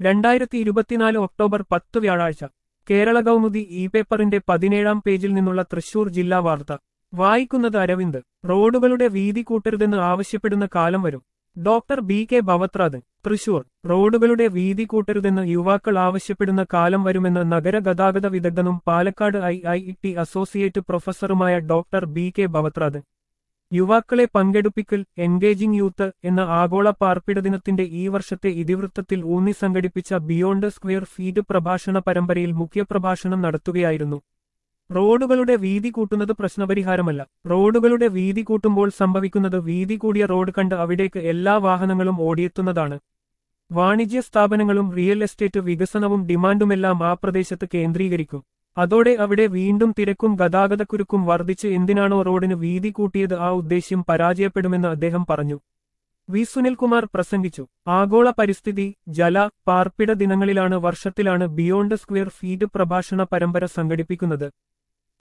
രണ്ടായിരത്തി ഇരുപത്തിനാല് ഒക്ടോബർ പത്ത് വ്യാഴാഴ്ച കേരള കൗമുദി ഇ പേപ്പറിന്റെ പതിനേഴാം പേജിൽ നിന്നുള്ള തൃശൂർ ജില്ലാ വാർത്ത വായിക്കുന്നത് അരവിന്ദ് റോഡുകളുടെ വീതി കൂട്ടരുതെന്ന് ആവശ്യപ്പെടുന്ന കാലം വരും doctor B K Bhavathradan Thrissur റോഡുകളുടെ വീതി കൂട്ടരുതെന്ന് യുവാക്കൾ ആവശ്യപ്പെടുന്ന കാലം വരുമെന്ന് നഗര ഗതാഗത വിദഗ്ധനും Palakkad I I T associate പ്രൊഫസറുമായ ഡോക്ടർ ബി കെ ഭവത്രാദൻ യുവാക്കളെ പങ്കെടുപ്പിക്കൽ എൻഗേജിംഗ് യൂത്ത് എന്ന ആഗോള പാർപ്പിട ദിനത്തിന്റെ ഈ വർഷത്തെ ഇതിവൃത്തത്തിൽ ഊന്നി സംഘടിപ്പിച്ച ബിയോണ്ട് സ്ക്വയർ ഫീറ്റ് പ്രഭാഷണ പരമ്പരയിൽ മുഖ്യപ്രഭാഷണം നടത്തുകയായിരുന്നു റോഡുകളുടെ വീതി കൂട്ടുന്നത് പ്രശ്നപരിഹാരമല്ല റോഡുകളുടെ വീതി കൂട്ടുമ്പോൾ സംഭവിക്കുന്നത് വീതി കൂടിയ റോഡ് കണ്ട് അവിടേക്ക് എല്ലാ വാഹനങ്ങളും ഓടിയെത്തുന്നതാണ് വാണിജ്യ സ്ഥാപനങ്ങളും റിയൽ എസ്റ്റേറ്റ് വികസനവും ഡിമാൻഡുമെല്ലാം ആ പ്രദേശത്ത് കേന്ദ്രീകരിക്കും അതോടെ അവിടെ വീണ്ടും തിരക്കും ഗതാഗതക്കുരുക്കും വർദ്ധിച്ച് എന്തിനാണോ റോഡിന് വീതി കൂട്ടിയത് ആ ഉദ്ദേശ്യം പരാജയപ്പെടുമെന്ന് അദ്ദേഹം പറഞ്ഞു വി സുനിൽകുമാർ പ്രസംഗിച്ചു ആഗോള പരിസ്ഥിതി ജല പാർപ്പിട ദിനങ്ങളിലാണ് വർഷത്തിലാണ് ബിയോണ്ട് സ്ക്വയർ ഫീറ്റ് പ്രഭാഷണ പരമ്പര സംഘടിപ്പിക്കുന്നത്